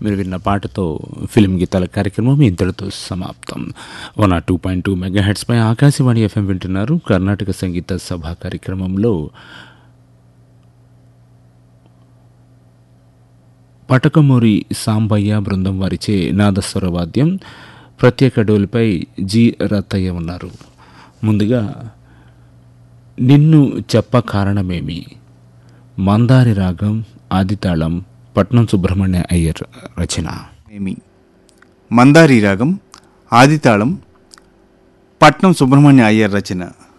మీరు విన్న పాటతో ఫిలిం గీతాల కార్యక్రమం ఇంతటితో సమాప్తం one R two point two mega హెడ్స్పై ఆకాశవాణి ఎఫ్ఎం వింటున్నారు కర్ణాటక సంగీత సభ కార్యక్రమంలో పటకమూరి సాంబయ్య బృందం వారిచే నాదస్వర వాద్యం ప్రత్యేక డోలుపై జి రత్తయ్య ఉన్నారు ముందుగా నిన్ను చెప్ప కారణమేమి మందారి రాగం ఆదితాళం పట్నం సుబ్రహ్మణ్య అయ్యర్ రచన ఏమి మందారి రాగం ఆదితాళం పట్నం సుబ్రహ్మణ్య అయ్యర్ రచన